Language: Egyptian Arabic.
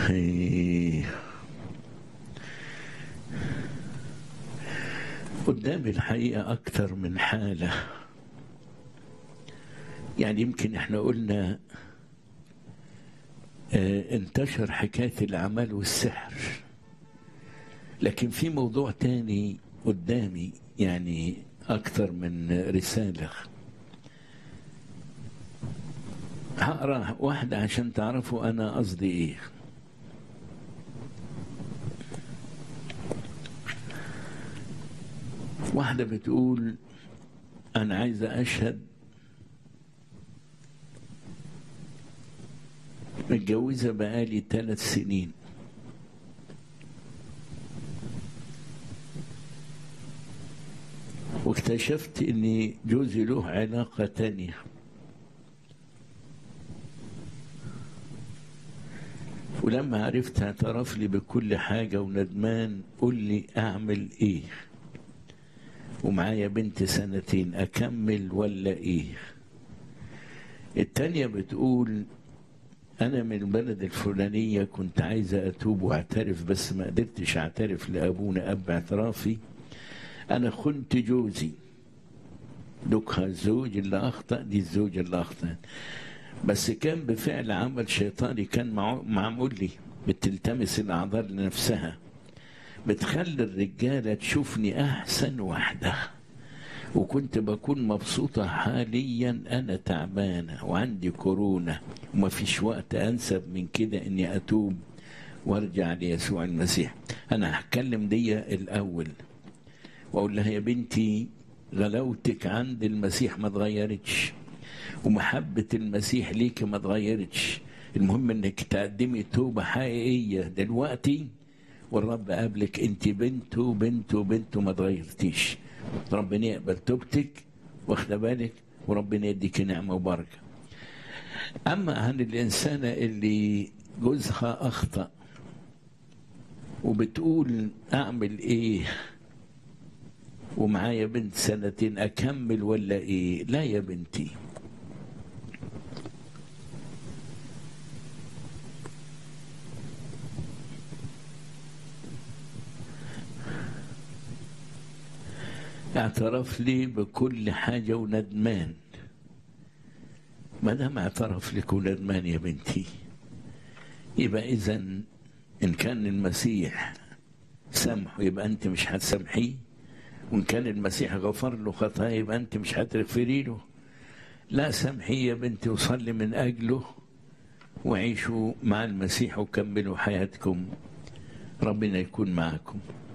هي قدامي الحقيقة أكتر من حالة يعني يمكن احنا قلنا اه انتشر حكاية الأعمال والسحر لكن في موضوع تاني قدامي يعني أكتر من رسالة هقرا واحدة عشان تعرفوا أنا قصدي إيه واحدة بتقول أنا عايزة أشهد متجوزة بقالي ثلاث سنين واكتشفت ان جوزي له علاقة تانية ولما عرفت اعترف لي بكل حاجة وندمان قول لي اعمل ايه ومعايا بنت سنتين اكمل ولا ايه التانية بتقول انا من البلد الفلانية كنت عايزة اتوب واعترف بس ما قدرتش اعترف لابونا اب اعترافي انا خنت جوزي دوكها الزوج اللي اخطا دي الزوج اللي اخطا بس كان بفعل عمل شيطاني كان معمول لي بتلتمس الاعذار لنفسها بتخلي الرجاله تشوفني احسن واحده وكنت بكون مبسوطة حاليا أنا تعبانة وعندي كورونا وما فيش وقت أنسب من كده إني أتوب وارجع ليسوع المسيح أنا هتكلم دي الأول واقول لها يا بنتي غلاوتك عند المسيح ما اتغيرتش ومحبة المسيح ليك ما اتغيرتش المهم انك تقدمي توبة حقيقية دلوقتي والرب قابلك انت بنته بنته بنته ما اتغيرتيش ربنا يقبل توبتك واخد بالك وربنا يديك نعمة وبركة أما عن الإنسانة اللي جوزها أخطأ وبتقول أعمل إيه ومعايا بنت سنتين أكمل ولا إيه لا يا بنتي اعترف لي بكل حاجة وندمان ما دام اعترف لك وندمان يا بنتي يبقى إذا إن كان المسيح سامحه يبقى أنت مش هتسامحيه وإن كان المسيح غفر له خطايا يبقى أنت مش هتغفري له لا سامحيه يا بنتي وصلي من أجله وعيشوا مع المسيح وكملوا حياتكم ربنا يكون معكم